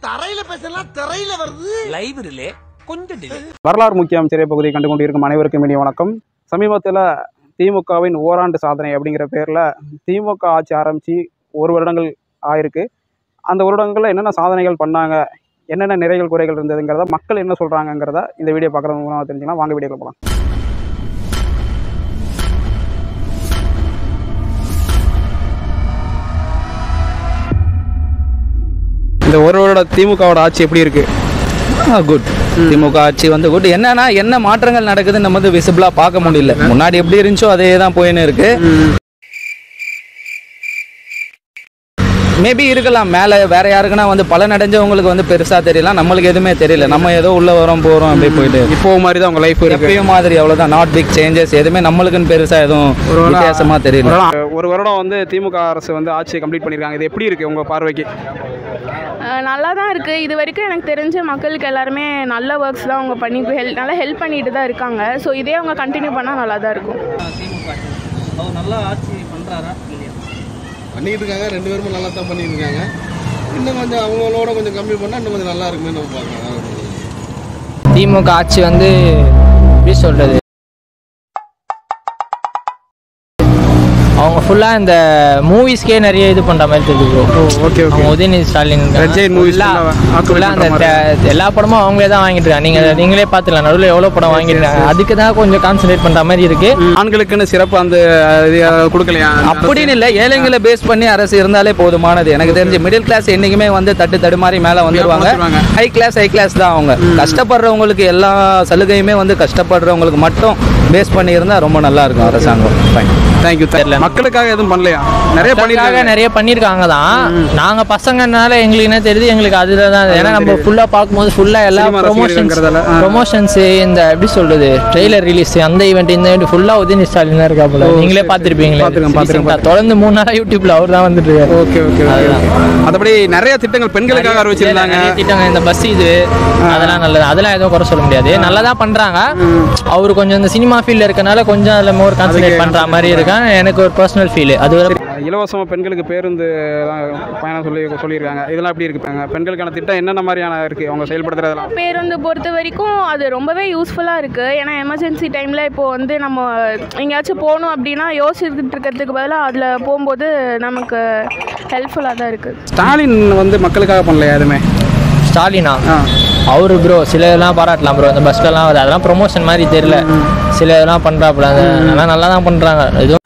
தரையில பேசலாம் திரையில வருது லைவ் ரிலே கொஞ்சம் டிலே வரலாறு முக்கிய அமைச்சரை பகுதியை கண்டு கொண்டிருக்கும் அனைவருக்கும் இனிய வணக்கம் சமீபத்தில் திமுகவின் ஓராண்டு சாதனை அப்படிங்கிற பேரில் திமுக ஆட்சி ஆரம்பித்து ஒரு வருடங்கள் ஆயிருக்கு அந்த வருடங்களில் என்னென்ன சாதனைகள் பண்ணாங்க என்னென்ன நிறைகள் குறைகள் இருந்ததுங்கிறத மக்கள் என்ன சொல்கிறாங்கங்கிறத இந்த வீடியோ பார்க்குறது மூலமாக தெரிஞ்சுக்கலாம் வாங்க வீடியோக்கு போகலாம் இந்த ஒரு வருட திமுகவோட ஆட்சி எப்படி இருக்கு குட் திமுக ஆட்சி வந்து குட் என்னன்னா என்ன மாற்றங்கள் நடக்குதுன்னு நம்ம வந்து விசிபிளா பார்க்க முடியல முன்னாடி எப்படி இருந்துச்சோ அதே தான் போயின்னு இருக்கு மேபி இருக்கலாம் மேலே வேற யாருக்குன்னா வந்து பலன் அடைஞ்சவங்களுக்கு வந்து பெருசா தெரியலாம் நம்மளுக்கு எதுவுமே தெரியல நம்ம ஏதோ உள்ள வரோம் போறோம் அப்படியே போயிட்டு இப்போ மாதிரி தான் உங்கள் லைஃப் இருக்கு எப்பயும் மாதிரி அவ்வளவுதான் நாட் பிக் சேஞ்சஸ் எதுவுமே நம்மளுக்குன்னு பெருசா எதுவும் வித்தியாசமா தெரியல ஒரு வருடம் வந்து திமுக அரசு வந்து ஆட்சியை கம்ப்ளீட் பண்ணியிருக்காங்க இது எப்படி இருக்கு உங்க பார்வைக்கு அஹ் நல்லா தான் இருக்குது இது வரைக்கும் எனக்கு தெரிஞ்ச மக்களுக்கு எல்லாருமே நல்ல ஒர்க்ஸ் தான் அவங்க பண்ணி ஹெல் நல்லா ஹெல்ப் பண்ணிட்டு தான் இருக்காங்க ஸோ இதே அவங்க கண்டினியூ பண்ணால் நல்லா தான் இருக்கும் நல்லா ஆட்சி பண்றாரா பண்ணிட்டு இருக்காங்க ரெண்டு பேருமே நல்லா தான் பண்ணிட்டு இருக்காங்க இன்னும் கொஞ்சம் அவங்களோட கொஞ்சம் கம்மி பண்ணா இன்னும் கொஞ்சம் நல்லா இருக்குமே நம்ம பார்க்கலாம் திமுக ஆட்சி வந்து எப்படி சொல்றது அவங்க ஃபுல்லா இந்த மூவிஸ்க்கே நிறைய இது பண்ற மாதிரி தெரியுது ப்ரோ ஓகே ஓகே அவங்க உதயநிதி ஸ்டாலின் இருக்காங்க. Red Giant movies full-ஆ- full-ஆ occupy full-ஆ அந்த பண்ற தே- எல்லா படமும் அவங்களே தான் வாங்கிட்டு இருக்காங்க நீங்க நீங்களே பார்த்துக்கலாம் நடுவில் எவ்வளோ படம் வாங்கிருக்காங்க அதுக்கு தான் கொஞ்சம் கான்சென்ட்ரேட் பண்ற மாதிரி இருக்கு ஆண்களுக்குன்னு சிறப்பு அந்த இது கொடுக்கலையா அப்படின்னு இல்லை ஏழைங்களை பேஸ் பண்ணி அரசு இருந்தாலே போதுமானது எனக்கு தெரிஞ்சு மிடில் கிளாஸ் என்னைக்குமே வந்து தட்டு தடுமாறி மேலே வந்துருவாங்க வந்துருவாங்க. ஹை கிளாஸ் ஹை கிளாஸ் தான் அவங்க கஷ்டப்படுறவங்களுக்கு எல்லா சலுகையுமே வந்து கஷ்டப்படுறவங்களுக்கு மட்டும் பேஸ் பண்ணி இருந்தா ரொம்ப நல்லா இருக்கும் அரசாங்கம் Fine. தேங்க்யூ மக்களுக்காக எதுவும் பண்ணலையா நிறைய அதுக்காக பண்ணிருக்காங்க நிறைய பண்ணியிருக்காங்க தான் நாங்க பசங்கனால எங்களுக்கு என்ன தெரியுது எங்களுக்கு அதுல தான் ஏன்னா நம்ம ஃபுல்லா பார்க்கும்போது ஃபுல்லா எல்லா சினிமா ப்ரொமோஷன்ஸ் ரசிகர்கள்ங்கிறதால, ஆ. ப்ரொமோஷன்ஸ் இந்த எப்படி சொல்றது ட்ரெய்லர் ரிலீஸ் அந்த ஈவெண்ட் இந்த ஈவெண்ட் ஃபுல்லா உதயநிதி ஸ்டாலின் தான் இருக்காப்புல நீங்களே பார்த்திருப்பீங்களே பார்த்திருக்கேன், பார்த்திருக்கேன், recent-ஆ. தொடர்ந்து மூணு நாளா யூடியூப்ல அவர் தான் வந்துட்டு இருக்காரு ஓகே ஓகே மற்றபடி நிறைய திட்டங்கள் பெண்களுக்காக அறிவிச்சிருந்தாங்க நிறைய திட்டங்க இந்த பஸ் இது அதெல்லாம் நல்லது அதெல்லாம் எதுவும் குறை சொல்ல முடியாது நல்லா தான் பண்றாங்க அவர் கொஞ்சம் இந்த சினிமா ஃபீல்ட்ல இருக்கனால கொஞ்சம் அதுல மோர் கான்சென்ட்ரேட் பண்ற மாதிரி இருக்கான் எனக்கு ஒரு பர்சனல் ஃபீல் அது ஒரு இலவசமாக பெண்களுக்கு பேருந்து எல்லாம் பயணம் சொல்லி சொல்லியிருக்காங்க இதெல்லாம் எப்படி இருக்கு பெண்களுக்கான திட்டம் என்னென்ன மாதிரியான இருக்கு அவங்க செயல்படுத்துறதெல்லாம் பேருந்து பொறுத்த வரைக்கும் அது ரொம்பவே யூஸ்ஃபுல்லாக இருக்குது ஏன்னா எமர்ஜென்சி டைமில் இப்போது வந்து நம்ம எங்கேயாச்சும் போகணும் அப்படின்னா யோசிச்சுட்டு இருக்கிறதுக்கு பதிலாக அதில் போகும்போது நமக்கு ஹெல்ப்ஃபுல்லாக தான் இருக்குது ஸ்டாலின் வந்து மக்களுக்காக பண்ணலையா எதுவுமே ஸ்டாலினா ஆ அவரு ப்ரோ சில இதெல்லாம் பாராட்டலாம் ப்ரோ இந்த பஸ்லலாம் வருது அதெல்லாம் ப்ரொமோஷன் மாதிரி தெரியல சில இதெல்லாம் பண்ணுறாப்புல அதெல்லாம் நல்லா தான் பண்ணுறாங்க எதுவும்